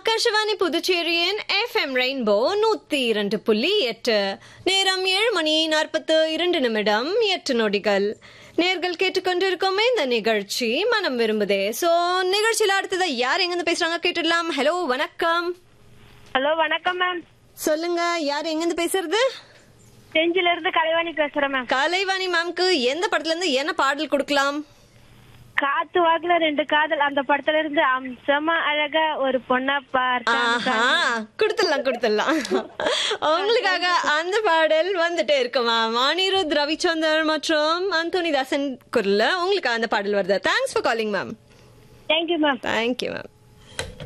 ஆகாஷவாணி புதுச்சேரியின் FM rainbow நூத்தி இரண்டு புள்ளி எட்டு நேரம் ஏழு மணி நாற்பத்து இரண்டு நிமிடம் எட்டு நொடிகள் நேர்கள் கேட்டுக்கொண்டிருக்கோமே இந்த நிகழ்ச்சி மனம் விரும்புதே சோ நிகழ்ச்சியில அடுத்ததா யார் எங்கிருந்து பேசுறாங்க கேட்டுடலாம் ஹலோ வணக்கம் ஹலோ வணக்கம் மேம் சொல்லுங்க யார் எங்கிருந்து பேசுறது செஞ்சில இருந்து கலைவாணி பேசுறேன் மேம் கலைவாணி மேம்க்கு எந்த படத்துல இருந்து என்ன பாடல் கொடுக்கலாம் காத்து வாக்குல ரெண்டு காதல் அந்த படத்துல இருந்து அம்சமா அழகா ஒரு பொண்ணா ஆஹா பார்த்தா கொடுத்துடலாம் கொடுத்துடலாம் உங்களுக்காக அந்த பாடல் வந்துட்டே இருக்குமா மானிருத் ரவிச்சந்தர் மற்றும் அந்தோனி தாசன் குரல்ல உங்களுக்கு அந்த பாடல் வருது thanks for calling ma'am thank you ma'am thank you ma'am